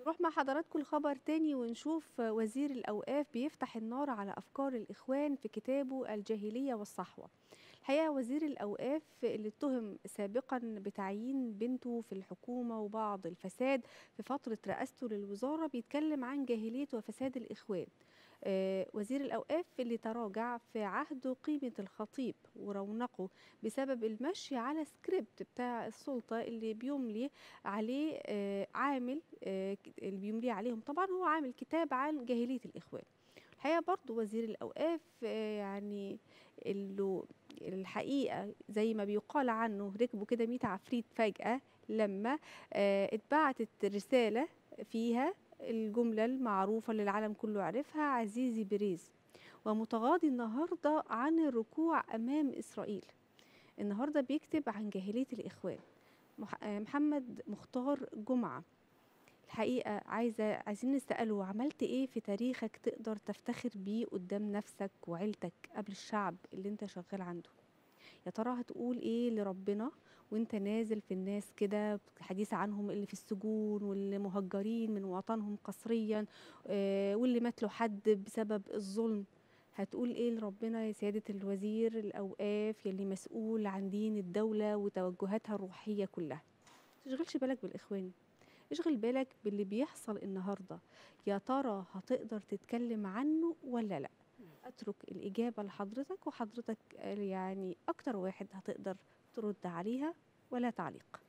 نروح مع حضراتكم لخبر تاني ونشوف وزير الأوقاف بيفتح النار على أفكار الإخوان في كتابه الجاهلية والصحوة الحقيقة وزير الأوقاف اللي اتهم سابقا بتعيين بنته في الحكومة وبعض الفساد في فترة رئاسته للوزارة بيتكلم عن جاهلية وفساد الإخوان آه، وزير الأوقاف اللي تراجع في عهده قيمة الخطيب ورونقه بسبب المشي على سكريبت بتاع السلطة اللي بيملي عليه آه، عامل آه، اللي بيملي عليهم طبعا هو عامل كتاب عن جاهلية الإخوان الحقيقة برضو وزير الأوقاف يعني اللي الحقيقة زي ما بيقال عنه ركبوا كده 100 عفريت فجأة لما اتبعتت رسالة فيها الجملة المعروفة اللي العالم كله عرفها عزيزي بريز ومتغاضي النهاردة عن الركوع أمام إسرائيل النهاردة بيكتب عن جاهلية الإخوان محمد مختار جمعة الحقيقة عايزة عايزين نسأله عملت إيه في تاريخك تقدر تفتخر بيه قدام نفسك وعيلتك قبل الشعب اللي أنت شغال عنده يا ترى هتقول ايه لربنا وانت نازل في الناس كده حديث عنهم اللي في السجون واللي مهجرين من وطنهم قسريا آه واللي مات له حد بسبب الظلم هتقول ايه لربنا يا سياده الوزير الاوقاف يلي مسؤول عن دين الدوله وتوجهاتها الروحيه كلها تشغلش بالك بالاخوان اشغل بالك باللي بيحصل النهارده يا ترى هتقدر تتكلم عنه ولا لا اترك الاجابه لحضرتك وحضرتك يعني اكتر واحد هتقدر ترد عليها ولا تعليق